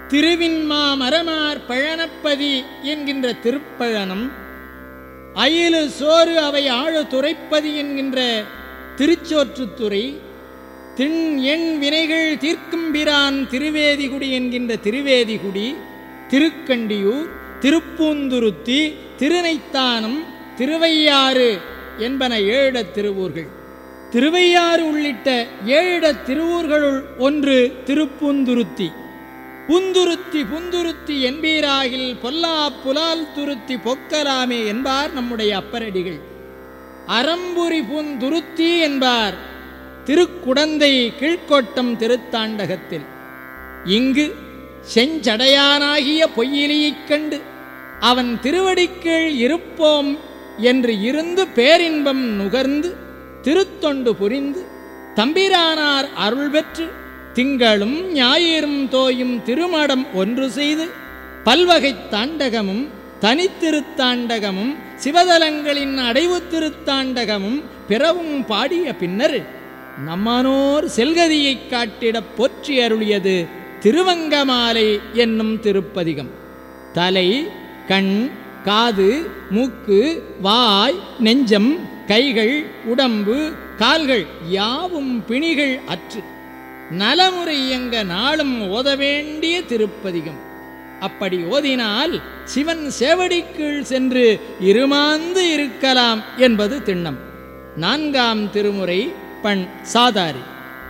திருவின்மா மரமார் பழனப்பதி என்கின்ற திருப்பழனம் அயிலு சோறு அவை ஆழு துறைப்பதி என்கின்ற திருச்சோற்றுத்துறை திண் எண் வினைகள் தீர்க்கும் பிரான் திருவேதிகுடி என்கின்ற திருவேதிகுடி திருக்கண்டியூர் திருப்பூந்துருத்தி திருநைத்தானம் திருவையாறு என்பன ஏழிடத் திருவூர்கள் திருவையாறு உள்ளிட்ட ஏழிடத் திருவூர்களுள் ஒன்று திருப்பூந்துருத்தி புந்துருத்தி புந்துருத்தி என்பீராகில் பொல்லா புலால் துருத்தி பொக்கலாமே என்பார் நம்முடைய அப்பரடிகள் அறம்புரி புந்துருத்தி என்பார் திருக்குடந்தை கீழ்க்கோட்டம் திருத்தாண்டகத்தில் இங்கு செஞ்சடையானாகிய பொய்யிலியைக் கண்டு அவன் திருவடிக்கீழ் இருப்போம் என்று இருந்து பேரின்பம் நுகர்ந்து திருத்தொண்டு புரிந்து தம்பிரானார் அருள் பெற்று திங்களும் ஞாயிறும் தோயும் திருமடம் ஒன்று செய்து பல்வகைத் தாண்டகமும் தனித்திருத்தாண்டகமும் சிவதலங்களின் அடைவு திருத்தாண்டகமும் பிறவும் பாடிய பின்னர் நம்மானோர் செல்கதியைக் காட்டிடப் போற்றி அருளியது திருவங்கமாலை என்னும் திருப்பதிகம் தலை கண் காது மூக்கு வாய் நெஞ்சம் கைகள் உடம்பு கால்கள் யாவும் பிணிகள் அற்று நலமுறை இயங்க நாளும் ஓத வேண்டிய திருப்பதிகம் அப்படி ஓதினால் சிவன் சேவடிக்கீழ் சென்று இருமாந்து இருக்கலாம் என்பது திண்ணம் நான்காம் திருமுறை பண் சாதாரி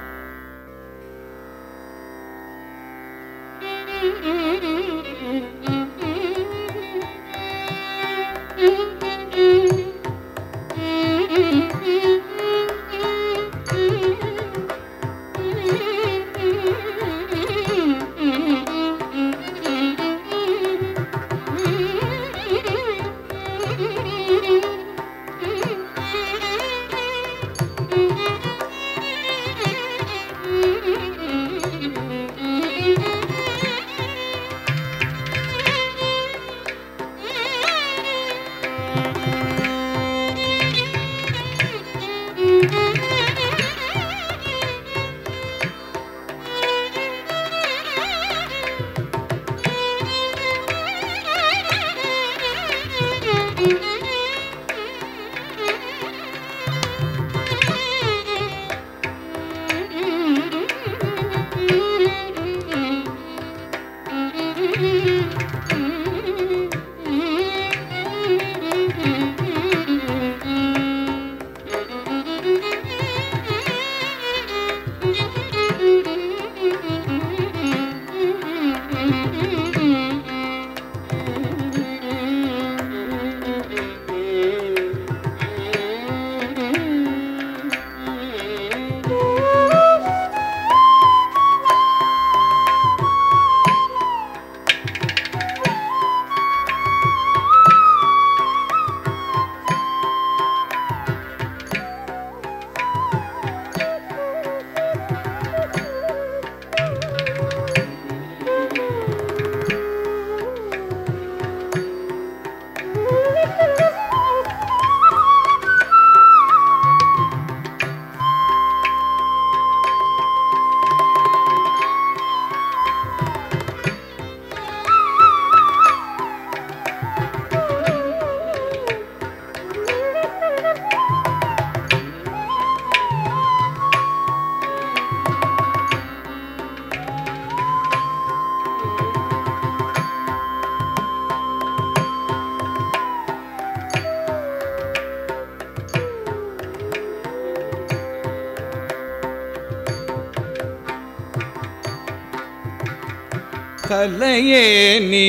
கலையே நீ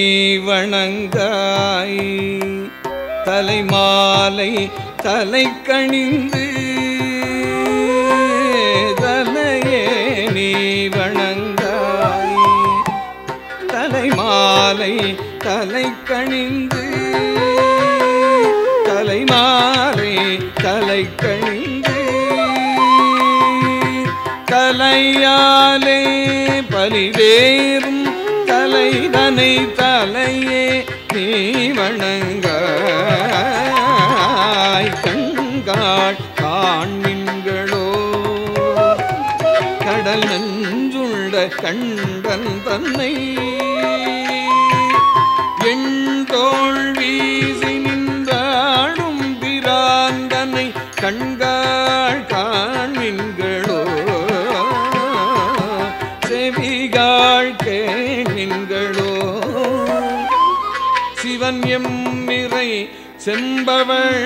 வணங்காய் தலைமாலை தலை கணிந்து தலையே நீ வணங்காய் தலைமாலை தலை கணிந்து தலைமாலை தலை கணிந்து தலையாலே பலிவேறும் தலைதனை தலையே நீ வணங்காய் கண்காள் காண்மின்களோ கடல் நஞ்சுள்ள கண்டன் தன்னை எண்தோள் வீசி நின்றாடும் பிராந்தனை கண்காள் காண்மின்களோ செவிகாள் கேண்மின்களோ சிவன் எம்மிறை செம்பவள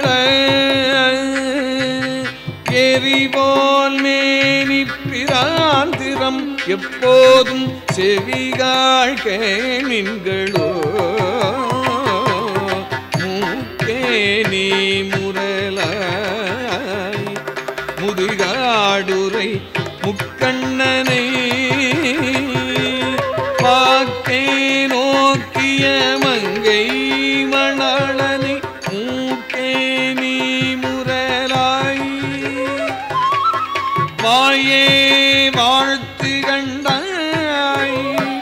எரிபோல் மேனி பிராந்திரம் எப்போதும் செவிகாள் கேண்மின்களோ மூக்கே நீ முரலாய் முதுகாடுரை முக்கண்ணனை பாக்கே நோக்கிய மங்கை மணாளனை மூக்கே நீ முரலாய் வாயே வாழ்த்து கண்டாய்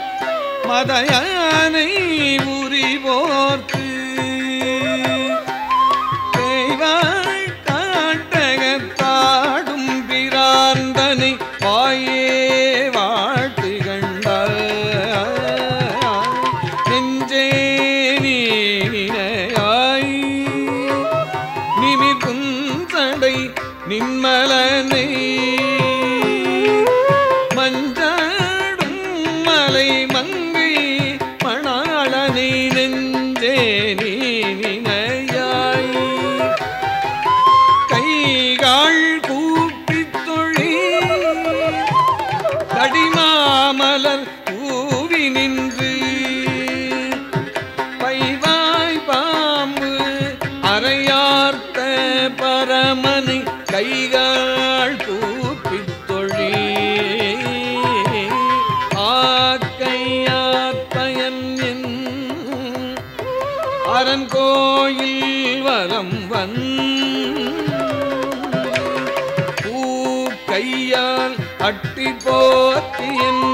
மதயானை உரி போர்த்து தேவாய் காட்டகத்தாடும் பிராந்தனை வாயே வாழ்த்து கண்டாய் நெஞ்சே நீனையாய் நிமிர்க்கும் சடை நின்மலனை மஞ்சாடும் மலை மங்கை மணாளனை நெஞ்சே நீனையாய் கைகாள் கூப்பித் தொழி தடிமாமலர் கூவி நின்று பைவாய் பாம்பு அறையார்த்த பரமனை கைகாள் கூப்பித் தொழி ஆக்கையாற்பயன் என் அரண் கோயில் வலம் வன் பூ கையால் அட்டி போற்றி என்